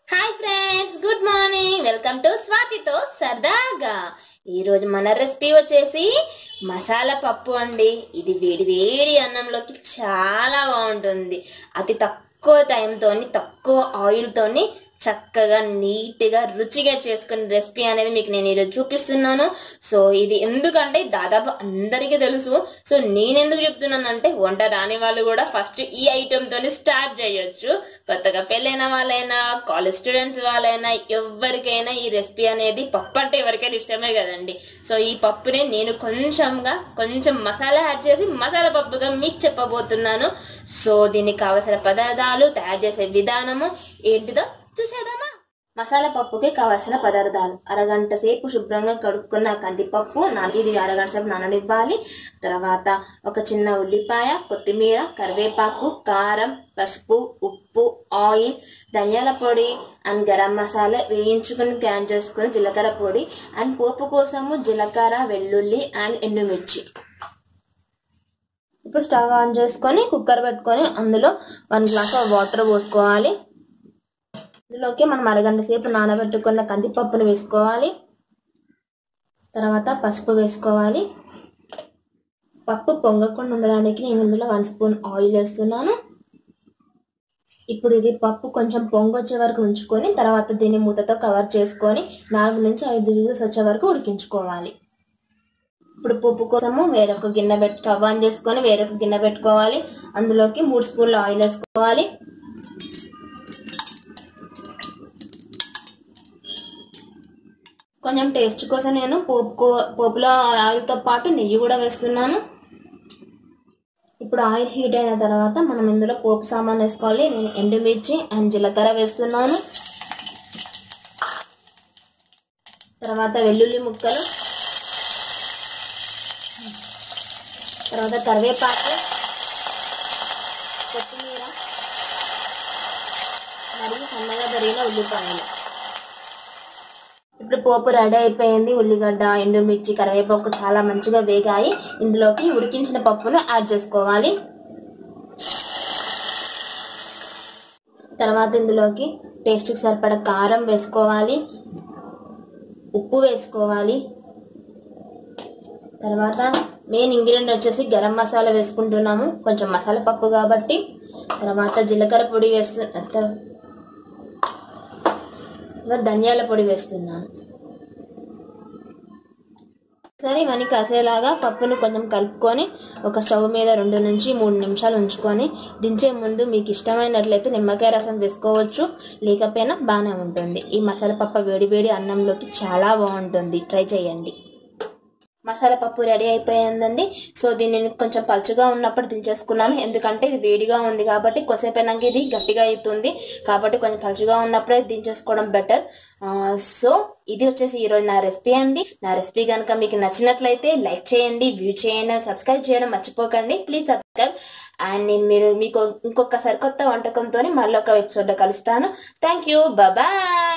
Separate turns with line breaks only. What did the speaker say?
hi friends good morning welcome to స్వాతితో సరదాగా ఈ రోజు మన రెసిపీ వచ్చేసి మసాలా పప్పు అండి ఇది వేడి వేడి అన్నంలోకి చాలా బాగుంటుంది అతి తక్కువ టైంతోని తక్కువ ఆయిల్తోని చక్కగా నీట్గా రుచిగా చేసుకునే రెసిపీ అనేది మీకు నేను ఈరోజు చూపిస్తున్నాను సో ఇది ఎందుకంటే దాదాపు అందరికీ తెలుసు సో నేను ఎందుకు చెప్తున్నానంటే వంట రాని వాళ్ళు కూడా ఫస్ట్ ఈ ఐటెం తోని స్టార్ట్ చేయొచ్చు కొత్తగా పెళ్ళైన వాళ్ళైనా కాలేజ్ స్టూడెంట్స్ వాళ్ళైనా ఎవరికైనా ఈ రెసిపీ అనేది పప్పు అంటే ఎవరికైనా ఇష్టమే కదండి సో ఈ పప్పుని నేను కొంచెంగా కొంచెం మసాలా యాడ్ చేసి మసాలా పప్పుగా మీకు చెప్పబోతున్నాను సో దీనికి కావలసిన పదార్థాలు తయారు చేసే విధానము ఏంటిదో చూసేద్దామా మసాలా పప్పుకి కావాల్సిన పదార్థాలు అరగంట సేపు శుభ్రంగా కడుక్కున్న కందిపప్పు నా- ఇది అరగంట సేపు నాననివ్వాలి తర్వాత ఒక చిన్న ఉల్లిపాయ కొత్తిమీర కరివేపాకు కారం పసుపు ఉప్పు ఆయిల్ ధనియాల పొడి అండ్ గరం మసాలా వేయించుకుని గ్రైండ్ చేసుకుని జీలకర్ర పొడి అండ్ పోపు కోసము జీలకర్ర వెల్లుల్లి అండ్ ఎండుమిర్చి ఇప్పుడు స్టవ్ ఆన్ చేసుకొని కుక్కర్ పెట్టుకొని అందులో వన్ గ్లాస్ ఆఫ్ వాటర్ పోసుకోవాలి ఇందులోకి మనం అరగంట సేపు నానబెట్టుకున్న కందిపప్పును వేసుకోవాలి తర్వాత పసుపు వేసుకోవాలి పప్పు పొంగకుండా ఉండడానికి నేను ఇందులో వన్ స్పూన్ ఆయిల్ వేస్తున్నాను ఇప్పుడు ఇది పప్పు కొంచెం పొంగొచ్చే వరకు ఉంచుకొని తర్వాత దీన్ని మూతతో కవర్ చేసుకొని నాలుగు నుంచి ఐదు విజిల్స్ వచ్చే వరకు ఉడికించుకోవాలి ఇప్పుడు పప్పు కోసము వేరొక గిన్నె పెట్టు స్టవ్ ఆన్ చేసుకొని వేరొక గిన్నె పెట్టుకోవాలి అందులోకి మూడు స్పూన్లు ఆయిల్ వేసుకోవాలి కొంచెం టేస్ట్ కోసం నేను పోపు కో- పోపులో ఆయిల్తో పాటు నెయ్యి కూడా వేస్తున్నాను ఇప్పుడు ఆయిల్ హీట్ అయిన తర్వాత మనం ఇందులో పోపు సామాన్ వేసుకోవాలి నేను ఎండుమిర్చి అండ్ జీలకర్ర వేస్తున్నాను తర్వాత వెల్లుల్లి ముక్కలు తర్వాత కరివేపాకు కొత్తిమీర మరియు సన్నగా తరిగిన ఉల్లిపాయలు ఇప్పుడు పోపు రెడీ అయిపోయింది ఉల్లిగడ్డ ఎండుమిర్చి కరివేపాకు చాలా మంచిగా వేగాయి ఇందులోకి ఉడికించిన పప్పును యాడ్ చేసుకోవాలి తర్వాత ఇందులోకి టేస్ట్కి సరిపడ కారం వేసుకోవాలి ఉప్పు వేసుకోవాలి తర్వాత మెయిన్ ఇంగ్రీడియంట్ వచ్చేసి గరం మసాలా వేసుకుంటున్నాము కొంచెం మసాలా పప్పు కాబట్టి తర్వాత జీలకర్ర పొడి వేస్తు తర్వాత ధనియాల పొడి వేస్తున్నాను సరే ఇవన్నీ కాసేలాగా పప్పును కొంచెం కలుపుకొని ఒక స్టవ్ మీద రెండు నుంచి మూడు నిమిషాలు ఉంచుకొని దించే ముందు మీకు ఇష్టమైనట్లయితే నిమ్మకాయ రసం వేసుకోవచ్చు లేకపోయినా బాగానే ఉంటుంది ఈ మసాలా పప్పు వేడి వేడి అన్నంలోకి చాలా బాగుంటుంది ట్రై చేయండి మసాలా పప్పు రెడీ అయిపోయిందండి సో దీన్ని నేను కొంచెం పలుచగా ఉన్నప్పుడు దించేసుకున్నాను ఎందుకంటే ఇది వేడిగా ఉంది కాబట్టి కొద్దిసేపు అయినాక ఇది గట్టిగా అవుతుంది కాబట్టి కొంచెం పలుచగా ఉన్నప్పుడే దించేసుకోవడం బెటర్ సో ఇది వచ్చేసి ఈరోజు నా రెసిపీ అండి నా రెసిపీ కనుక మీకు నచ్చినట్లయితే లైక్ చేయండి వ్యూ చేయండి సబ్స్క్రైబ్ చేయడం మర్చిపోకండి ప్లీజ్ సబ్స్క్రైబ్ అండ్ నేను మీరు మీకు ఇంకొక సరికొత్త వంటకంతో మళ్ళీ ఒక ఎపిసోడ్లో కలుస్తాను థ్యాంక్ యూ బాయ్